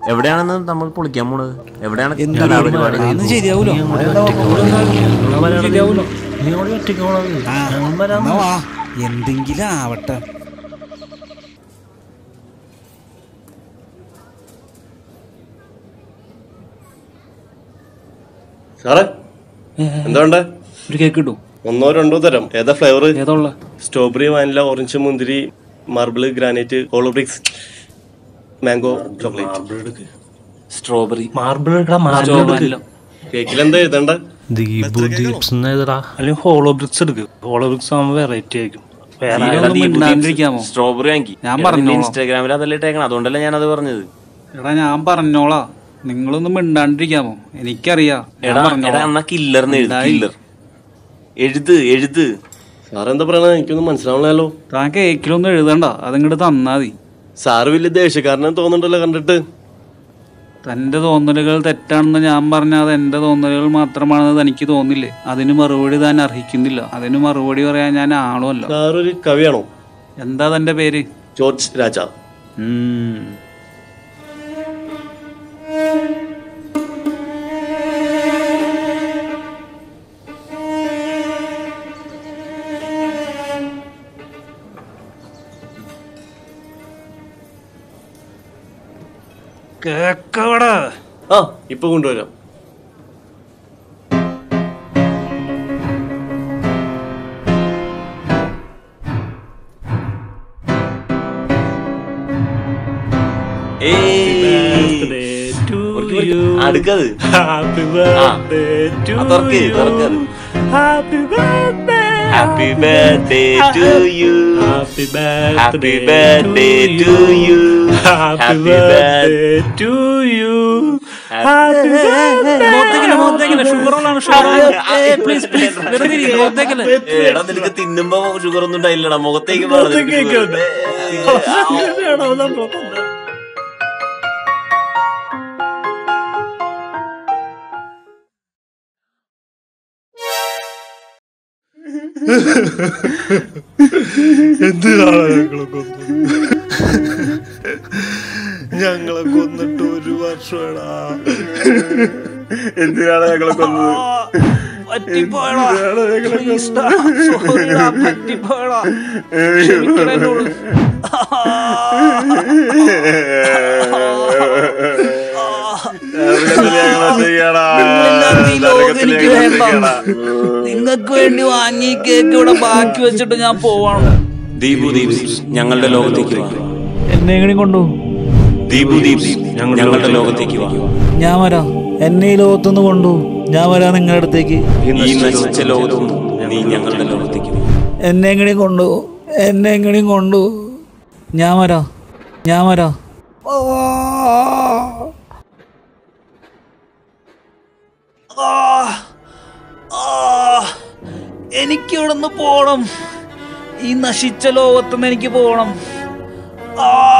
എവിടെയാണെന്ന് നമ്മൾ പൊളിക്കാൻ പോണത് എവിടെയാണ് എന്ത് കലാപരിപാടി അതൊന്നും ശരിയാവൂലോ ശരിയാവൂലോ നീ കൂടി ഒറ്റയ്ക്ക് പോണത് ആ, ഞങ്ങൾ വരാം എന്നാ വാ. എന്തെങ്കിലും ആവട്ടെ സാറേ എന്താ വേണ്ടേ ഒരു കേക്ക് കിട്ടും ഒന്നോ രണ്ടോ തരം ഏതാ ഫ്ലേവർ ഏതാ ഉള്ള സ്ട്രോബെറി വാനില ഓറഞ്ച് മുന്തിരി marble granite hollow bricks mango chocolate strawberry marble എടുക്കടാ മാർബിൾ കേക്കിൽ എന്താ എഴുതണ്ട ദീപു ദീപ്സ് എഴുതടാ അല്ലെങ്കിൽ ഹോളോ ബ്രിക്സ് എടുക്ക് ഹോളോ ബ്രിക്സ് ആകുമ്പോൾ വെറൈറ്റി ആയിരിക്കും വേറെ നീ ആരെങ്കിലും ദീപു മിണ്ടാണ്ടിരിക്കാമോ? സ്ട്രോബെറി വാങ്ങി ഞാൻ എടാ, പറഞ്ഞോളാം. നിന്റെ ഇൻസ്റ്റാഗ്രാമിൽ അതല്ലേ ഇട്ടേക്കണം അതുകൊണ്ടല്ലേ ഞാനത് പറഞ്ഞത് എടാ ഞാൻ പറഞ്ഞോളാ നിങ്ങളൊന്നും മിണ്ടാണ്ടിരിക്കാമോ എനിക്കറിയാം ഞാൻ എടാ എടാ പറഞ്ഞോളാം. എന്നാ കില്ലറിന് എഴുത് ഉണ്ടായി. കില്ലർ എഴുത് എഴുത് സാർ എന്താ പറയണത് എനിക്കൊന്നും മനസ്സിലാവണല്ലോ താൻ കേക്കിലൊന്നും എഴുതണ്ട അതിങ്ങോട്ട് തന്നാ മതി സാറ് വലിയ ദേഷ്യക്കാരനെന്ന് തോന്നുന്നുണ്ടല്ലോ കണ്ടിട്ട് തന്റെ തോന്നലുകൾ തെറ്റാണെന്ന് ഞാൻ പറഞ്ഞാൽ അത് എന്റെ തോന്നലുകൾ മാത്രമാണെന്ന് തനിക്ക് തോന്നില്ലേ അതിന് മറുപടി താൻ അർഹിക്കുന്നില്ല അതിന് മറുപടി പറയാൻ ഞാൻ ആളുമല്ല സാറൊരു കവിയാണോ എന്താ തന്റെ പേര് ജോർജ് രാജ ഉം. കേക്കവിടെ ആ ഇപ്പൊ കൊണ്ടുവരാം ഏയ്. പൊറുക്കി, പൊറുക്കി. അടുക്കത് ഹാപ്പി ബർത്ത്ഡേ ആ, തുറക്ക് തുറക്കത് happy birthday to you happy happy birthday to you happy birthday to you എടാ നിനക്ക് തിന്നുമ്പോ ഷുഗർ ഒന്നും ഉണ്ടായില്ലടാ മുഖത്തേക്ക് വേണം നിനക്ക് sugar. എന്തിനാണ് ഞങ്ങളെ കൊന്നത് ഞങ്ങളെ കൊന്നിട്ട് ഒരു വർഷമാടാ എന്തിനാണ് ഞങ്ങളെ കൊന്നത് എന്തിനാണ് ഞങ്ങളെ നിങ്ങൾക്ക് വേണ്ടി വാങ്ങി കേക്ക് ഇവിടെ ബാക്കി വെച്ചിട്ട് ഞാൻ പോവാണ് ദീപു ദീപ് ഞങ്ങളുടെ ലോകത്തേക്ക് വാ എന്നെ എങ്ങനെ കൊണ്ടുപോകും ദീപു ദീപ് ഞങ്ങളുടെ ലോകത്തേക്ക് വാ ഞാൻ വരാം എന്നെ ഈ ലോകത്തുനിന്ന് കൊണ്ടു ഞാൻ വരാം നിങ്ങളുടെ അടുത്തേക്ക് ഈ നശിച്ച ലോകത്തും നീ ഞങ്ങളുടെ ലോകത്തേക്ക് വാ എന്നെ എങ്ങനെയും കൊണ്ടു എന്നെ എങ്ങനെയും കൊണ്ടു ഞാൻ വരാം ഞാൻ വരാം എനിക്ക് ഇവിടെ നിന്ന് പോണം ഈ നശിച്ച ലോകത്തുനിന്ന് എനിക്ക് പോണം ആ